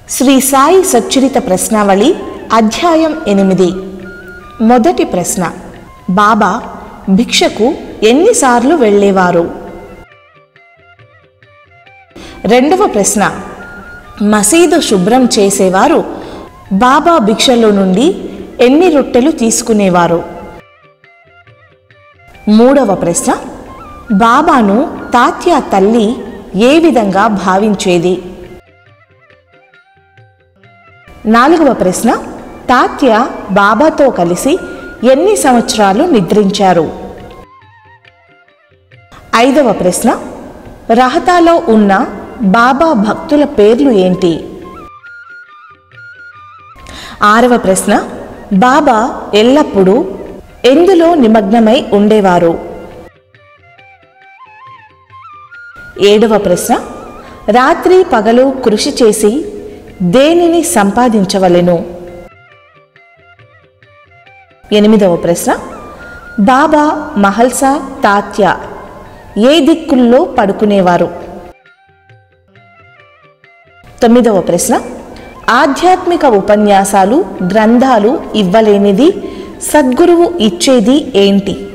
శ్రీ సాయి సచ్చరిత ప్రశ్నావళి అధ్యాయం ఎనిమిది మొదటి ప్రశ్న బాబా భిక్షకు ఎన్నిసార్లు వెళ్ళేవారు రెండవ ప్రశ్న మసీదు శుభ్రం చేసేవారు బాబా భిక్షలో నుండి ఎన్ని రొట్టెలు తీసుకునేవారు మూడవ ప్రశ్న బాబాను తాత్య తల్లి ఏ విధంగా భావించేది నాలుగవ ప్రశ్న తాత్య బాబాతో కలిసి ఎన్ని సంవత్సరాలు నిద్రించారు ఐదవ ప్రశ్న రహతాలో ఉన్న బాబా భక్తుల పేర్లు ఏంటి ఆరవ ప్రశ్న బాబా ఎల్లప్పుడూ ఎందులో నిమగ్నమై ఉండేవారు ఏడవ ప్రశ్న రాత్రి పగలు కృషి చేసి దేనిని సంపాదించవలెను ఎనిమిదవ ప్రశ్న బాబా మహల్సా తాత్య ఏ దిక్కుల్లో పడుకునేవారు తొమ్మిదవ ప్రశ్న ఆధ్యాత్మిక ఉపన్యాసాలు గ్రంథాలు ఇవ్వలేనిది సద్గురువు ఇచ్చేది ఏంటి